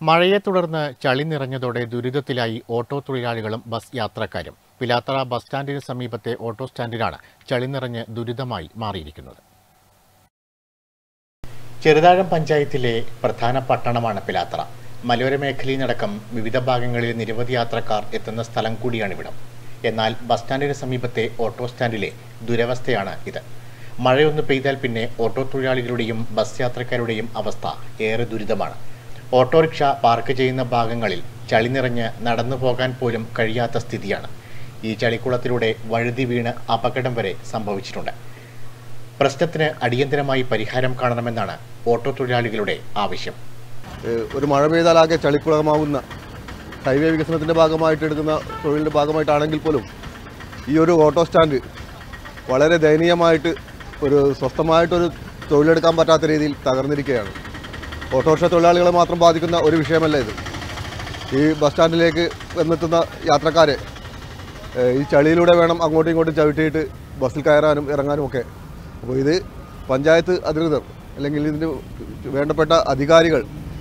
മഴയെ തുടർന്ന് ചളി നിറഞ്ഞതോടെ ദുരിതത്തിലായി ഓട്ടോ തൊഴിലാളികളും ബസ് യാത്രക്കാരും പിലാത്തറ ബസ് സ്റ്റാൻഡിന് സമീപത്തെ ഓട്ടോ സ്റ്റാൻഡിലാണ് ചളി നിറഞ്ഞ് ദുരിതമായി മാറിയിരിക്കുന്നത് ചെറുതാഴം പഞ്ചായത്തിലെ പ്രധാന പട്ടണമാണ് പിലാത്തറ മലയോര മേഖലയിലടക്കം വിവിധ ഭാഗങ്ങളിൽ നിരവധി യാത്രക്കാർ എത്തുന്ന സ്ഥലം കൂടിയാണിവിടം എന്നാൽ ബസ് സ്റ്റാൻഡിന് സമീപത്തെ ഓട്ടോ സ്റ്റാൻഡിലെ ദുരവസ്ഥയാണ് ഇത് മഴയൊന്ന് പെയ്താൽ പിന്നെ ഓട്ടോ തൊഴിലാളികളുടെയും ബസ് യാത്രക്കാരുടെയും അവസ്ഥ ഏറെ ദുരിതമാണ് ഓട്ടോറിക്ഷ പാർക്ക് ചെയ്യുന്ന ഭാഗങ്ങളിൽ ചളി നിറഞ്ഞ് നടന്നു പോകാൻ പോലും കഴിയാത്ത സ്ഥിതിയാണ് ഈ ചളിക്കുളത്തിലൂടെ വഴുതി വീണ് അപകടം വരെ സംഭവിച്ചിട്ടുണ്ട് പ്രശ്നത്തിന് അടിയന്തരമായി പരിഹാരം കാണണമെന്നാണ് ഓട്ടോ തൊഴിലാളികളുടെ ആവശ്യം ഏഹ് ഒരു മഴ പെയ്താലാകെ ചളിക്കുളമാവുന്ന ഹൈവേ വികസനത്തിൻ്റെ ഭാഗമായിട്ട് എടുക്കുന്ന തൊഴിലിൻ്റെ ഭാഗമായിട്ടാണെങ്കിൽ പോലും ഈ ഒരു ഓട്ടോ സ്റ്റാൻഡ് വളരെ ദയനീയമായിട്ട് ഒരു സ്വസ്ഥമായിട്ടൊരു തൊഴിലെടുക്കാൻ പറ്റാത്ത രീതിയിൽ തകർന്നിരിക്കുകയാണ് ഓട്ടോറിക്ഷ തൊഴിലാളികളെ മാത്രം ബാധിക്കുന്ന ഒരു വിഷയമല്ല ഇത് ഈ ബസ് സ്റ്റാൻഡിലേക്ക് വന്നെത്തുന്ന യാത്രക്കാരെ ഏഹ് ഈ ചളിയിലൂടെ വേണം അങ്ങോട്ടും ഇങ്ങോട്ടും ചവിട്ടിയിട്ട് ബസ്സിൽ കയറാനും ഇറങ്ങാനും ഒക്കെ അപ്പോൾ ഇത് പഞ്ചായത്ത് അധികൃതർ അല്ലെങ്കിൽ ഇതിന് വേണ്ടപ്പെട്ട അധികാരികൾ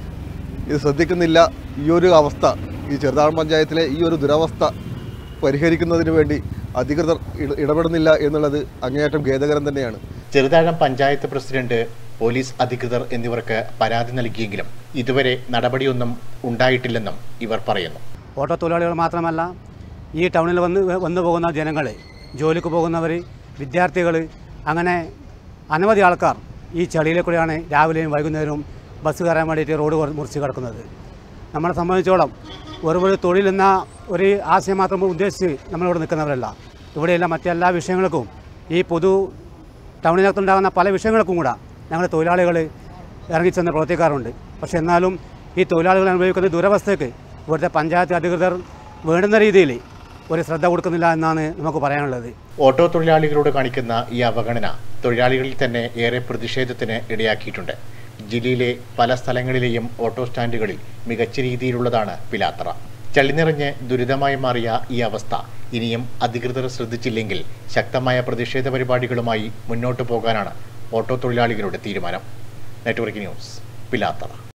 ഇത് ശ്രദ്ധിക്കുന്നില്ല ഈ ഒരു അവസ്ഥ ഈ ചെറുതാഴം പഞ്ചായത്തിലെ ഈ ഒരു ദുരവസ്ഥ പരിഹരിക്കുന്നതിന് വേണ്ടി അധികൃതർ ഇട- ഇടപെടുന്നില്ല എന്നുള്ളത് അങ്ങേയറ്റം ഖേദകരം തന്നെയാണ് ചെറുതാഴം പഞ്ചായത്ത് പ്രസിഡന്റ് പോലീസ് അധികൃതർ എന്നിവർക്ക് പരാതി നൽകിയെങ്കിലും ഇതുവരെ നടപടിയൊന്നും ഉണ്ടായിട്ടില്ലെന്നും ഇവർ പറയുന്നു ഓട്ടോ തൊഴിലാളികൾ മാത്രമല്ല ഈ ടൗണിൽ വന്ന് വന്നു പോകുന്ന ജനങ്ങൾ ജോലിക്ക് പോകുന്നവർ വിദ്യാർത്ഥികൾ അങ്ങനെ അനവധി ആൾക്കാർ ഈ ചളിയിലെ കൂടെയാണ് രാവിലെയും വൈകുന്നേരവും ബസ് കയറാൻ വേണ്ടിയിട്ട് റോഡ് കൊ- മുറിച്ച് കിടക്കുന്നത് നമ്മളെ സംബന്ധിച്ചോളം വെറും ഒരു തൊഴിലെന്ന ഒരു ആശയം മാത്രം ഉദ്ദേശിച്ച് നമ്മളിവിടെ നിൽക്കുന്നവരല്ല ഇവിടെയുള്ള മറ്റെല്ലാ വിഷയങ്ങൾക്കും ഈ പൊതു ടൗണിനകത്തുണ്ടാകുന്ന പല വിഷയങ്ങൾക്കും കൂടെ ഞങ്ങൾ തൊഴിലാളികൾ ഇറങ്ങിച്ചെന്ന് പ്രവർത്തിക്കാറുണ്ട് പക്ഷേ എന്നാലും ഈ തൊഴിലാളികൾ അനുഭവിക്കുന്ന ദുരവസ്ഥയ്ക്ക് ഇവിടുത്തെ പഞ്ചായത്ത് അധികൃതർ വേണ്ടുന്ന രീതിയിൽ ഒരു ശ്രദ്ധ കൊടുക്കുന്നില്ല എന്നാണ് നമുക്ക് പറയാനുള്ളത് ഓട്ടോ തൊഴിലാളികളോട് കാണിക്കുന്ന ഈ അവഗണന തൊഴിലാളികളിൽ തന്നെ ഏറെ പ്രതിഷേധത്തിന് ഇടയാക്കിയിട്ടുണ്ട് ജില്ലയിലെ പല സ്ഥലങ്ങളിലെയും ഓട്ടോ സ്റ്റാൻഡുകളിൽ മികച്ച രീതിയിലുള്ളതാണ് പിലാത്തറ ചളിനിറഞ്ഞ് ദുരിതമായി മാറിയ ഈ അവസ്ഥ ഇനിയും അധികൃതർ ശ്രദ്ധിച്ചില്ലെങ്കിൽ ശക്തമായ പ്രതിഷേധ പരിപാടികളുമായി മുന്നോട്ടു പോകാനാണ് ഓട്ടോ തൊഴിലാളികളുടെ തീരുമാനം നെറ്റ്വർക്ക് ന്യൂസ് പിലാത്തറ